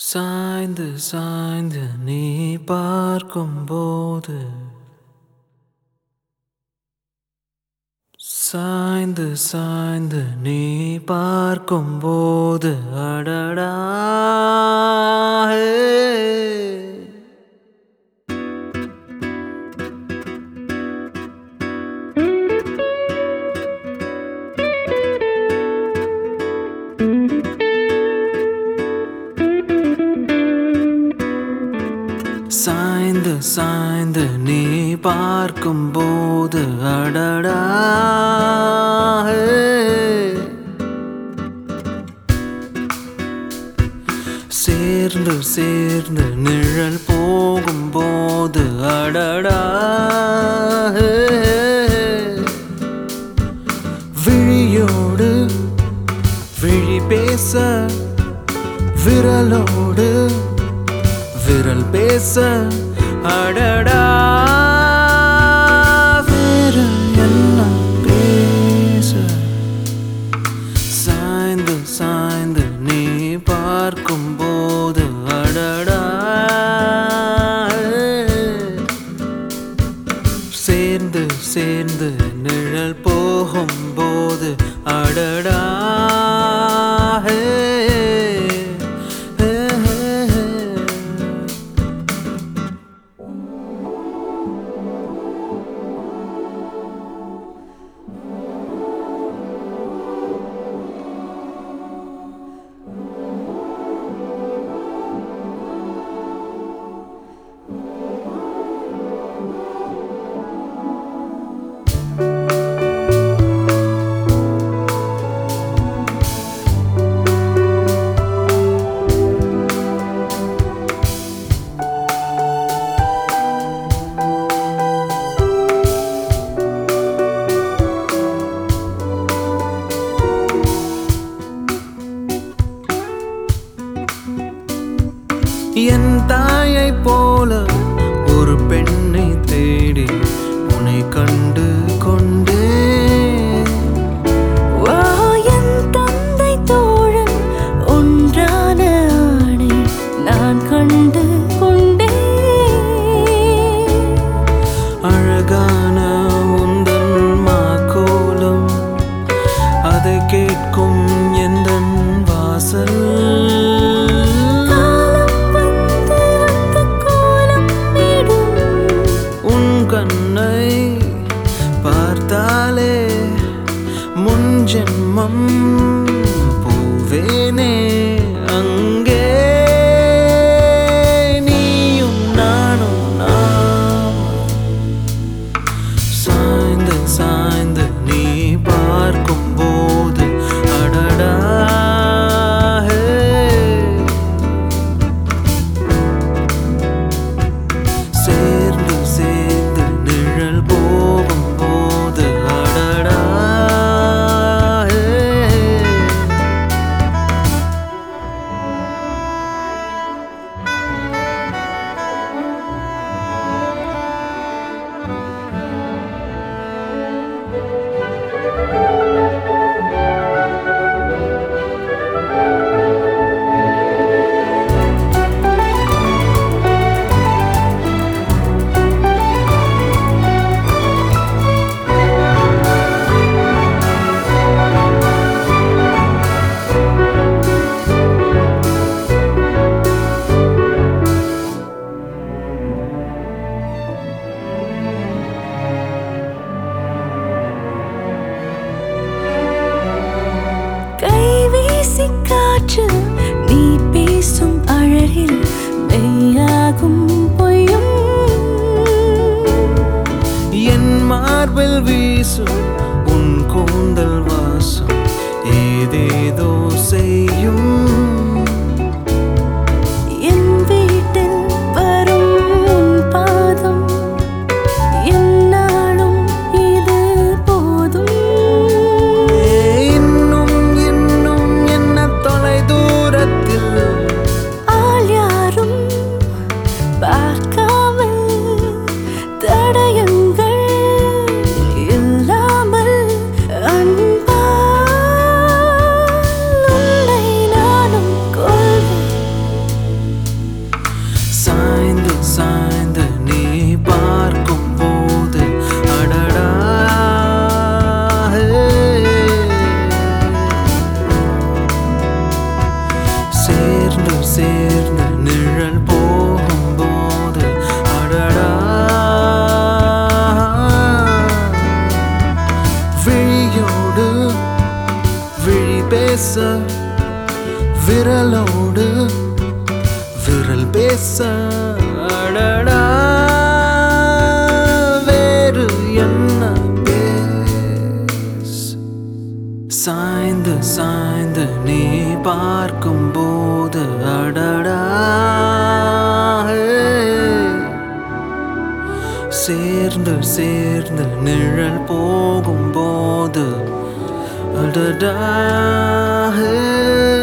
சாய்ந்து சாய்ந்து நீ பார்க்கும்போது சாய்ந்து சாய்ந்து நீ பார்க்கும்போது அடடா ஹே. சாய்ந்து சாய்ந்து நீ பார்க்கும்போது அடடா ஹே. சேர்ந்து சேர்ந்து நிழல் போகும்போது அடடா ஹே. விழியோடு விழி பேச விரலோடு விரல் பேச அடடா விரல் எல்லாம் பேச சாய்ந்து சாய்ந்து நீ பார்க்கும்போது அடடா சேர்ந்து சேர்ந்து நிழல் போகும்போது அடடா ஹே, ஹே, ஹே, ஹே. என் தாயை போல ஒரு பெண்ணை தேடி உன்னை கண்டு கொண்டே வா என் தந்தை தோழன் ஒன்றான ஆணை நான் கண்டு கொண்டேன் அழகான உந்தன் மாக்கோலம் அதை கேட்கும் எந்த வாசல் காலம் வந்து அந்த கோலம் விடும் உன் கண்ணை பார்த்தாலே முன் ஜென்மம் போவேனே அங்கே நீயும் நானும் நாம் சாய்ந்து சாய்ந்து நீ பார்க்கும்போது அடடா ஹே. சேர்ந்து சேர்ந்து நிழல் போகும்போது அடடா ஹே. கைவீசி காற்று நீ பேசும் அழகில் மெய்யாகும் பொய்யும் என் மார்பில் வீசும் உன் கூந்தல் வாசம் ஏதேதோ செய்யும் என் வீட்டில் வரும் உன் பாதம் என்னாலும் இது போதும் இன்னும் இன்னும் என்ன தொலை தூரத்தில் ஆள் யாரும் பார்க்காமல் தடயங்கள் இல்லாமல் சேர்ந்து நிழல் போகும்போது அடடா விழியோடு விழி பேச விரலோடு விரல் பேச அடடா வேறு என்ன பேச சாய்ந்து சாய்ந்து நீ பார்க்கும் போது அடடா சேர்ந்து சேர்ந்து நிழல் போகும் போது அடடா